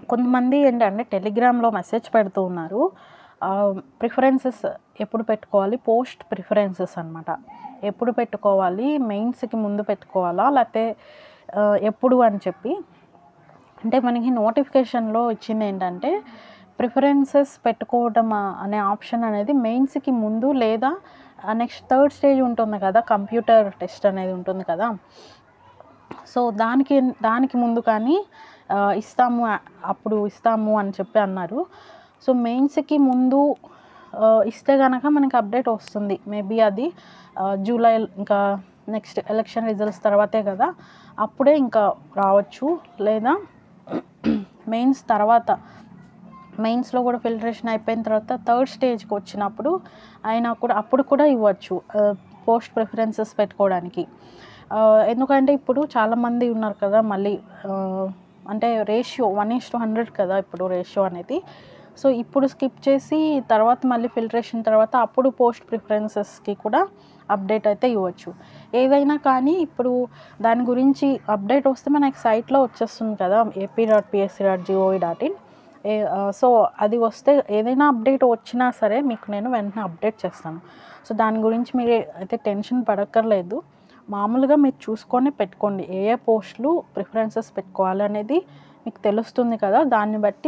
కొంతమంది ఏంటంటే టెలిగ్రామ్లో మెసేజ్ పెడుతూ ఉన్నారు ప్రిఫరెన్సెస్ ఎప్పుడు పెట్టుకోవాలి పోస్ట్ ప్రిఫరెన్సెస్ అనమాట ఎప్పుడు పెట్టుకోవాలి మెయిన్స్కి ముందు పెట్టుకోవాలా లేకపోతే ఆ, ఎప్పుడు అని చెప్పి అంటే మనకి నోటిఫికేషన్లో ఇచ్చింది ఏంటంటే ప్రిఫరెన్సెస్ పెట్టుకోవడం ఆ, అనే ఆప్షన్ అనేది మెయిన్స్కి ముందు లేదా నెక్స్ట్ థర్డ్ స్టేజ్ ఉంటుంది కదా కంప్యూటర్ టెస్ట్ అనేది ఉంటుంది కదా సో దానికి దానికి ముందు కానీ ఆ, ఇస్తాము ఆ, అప్పుడు ఇస్తాము అని చెప్పి అన్నారు సో మెయిన్స్కి ముందు ఆ, ఇస్తే కనుక మనకి అప్డేట్ వస్తుంది మేబీ అది ఆ, జూలై ఇంకా నెక్స్ట్ ఎలక్షన్ రిజల్ట్స్ తర్వాతే కదా అప్పుడే ఇంకా రావచ్చు లేదా మెయిన్స్ తర్వాత మెయిన్స్లో కూడా ఫిల్టరేషన్ అయిపోయిన తర్వాత థర్డ్ స్టేజ్కి వచ్చినప్పుడు అయినా కూడా అప్పుడు కూడా ఇవ్వచ్చు పోస్ట్ ప్రిఫరెన్సెస్ పెట్టుకోవడానికి ఆ, ఎందుకంటే ఇప్పుడు చాలామంది ఉన్నారు కదా మళ్ళీ ఆ, అంటే ratio one is to hundred కదా ఇప్పుడు రేషియో అనేది సో ఇప్పుడు స్కిప్ చేసి తర్వాత మళ్ళీ ఫిల్టరేషన్ తర్వాత అప్పుడు పోస్ట్ ప్రిఫరెన్సెస్కి కూడా అప్డేట్ అయితే ఇవ్వచ్చు ఏదైనా కానీ ఇప్పుడు దాని గురించి అప్డేట్ వస్తే మనకి సైట్లో వచ్చేస్తుంది కదా AP dot PSC dot GOV dot in ఏ ఆ, సో అది వస్తే ఏదైనా అప్డేట్ వచ్చినా సరే మీకు నేను వెంటనే అప్డేట్ చేస్తాను సో దాని గురించి మీరు అయితే టెన్షన్ పడక్కర్లేదు మామూలుగా మీరు చూసుకొని పెట్టుకోండి ఏ ఏ పోస్టులు ప్రిఫరెన్సెస్ పెట్టుకోవాలి అనేది మీకు తెలుస్తుంది కదా దాన్ని బట్టి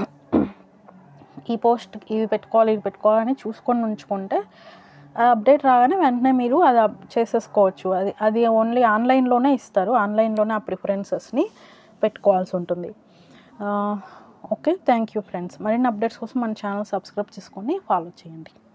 ఈ పోస్ట్ ఇవి పెట్టుకోవాలి ఇవి పెట్టుకోవాలని చూసుకొని ఉంచుకుంటే ఆ అప్డేట్ రాగానే వెంటనే మీరు అది అప్ చేసేసుకోవచ్చు అది అది ఓన్లీ ఆన్లైన్లోనే ఇస్తారు ఆన్లైన్లోనే ఆ ప్రిఫరెన్సెస్ని పెట్టుకోవాల్సి ఉంటుంది ఓకే థ్యాంక్ యూ ఫ్రెండ్స్ మరిన్ని అప్డేట్స్ కోసం మన ఛానల్ సబ్స్క్రైబ్ చేసుకొని ఫాలో చేయండి